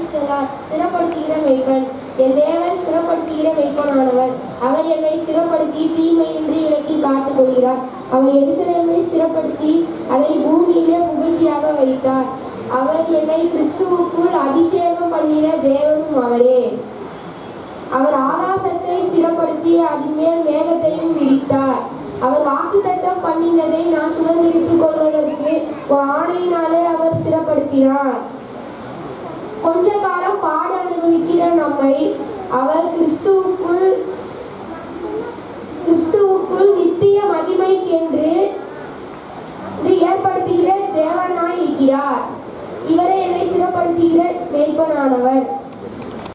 ஸ்திரா- ஸ்திரப்படுத்துகிற மெய்ப்பன் என் தேவன் ஸ்திரப்படுத்துகிற மெய்ப்பனானவர் அவர் என்னை ஸ்திரப்படுத்தி தீமையின்றி விலக்கி காத்துக் கொள்கிறார் அவர் எருசலேமை ஸ்திரப்படுத்தி அதை பூமியிலே புகழ்ச்சியாக வைத்தார் அவர் என்னை கிறிஸ்துவுக்குள் அபிஷேகம் பண்ணின தேவனும் அவரே அவர் ஆகாசத்தை ஸ்திரப்படுத்தி அதன் மேல் மேகத்தையும் விரித்தார் அவர் வாக்குத்தத்தம் பண்ணினதை நான் சுதந்திரித்துக் கொள்வதற்கு ஒரு ஆணையினாலே அவர் ஸ்திரப்படுத்தினார் கொஞ்ச காலம் பாட அனுபவிக்கிற நம்மை அவர் கிறிஸ்துவுக்குள்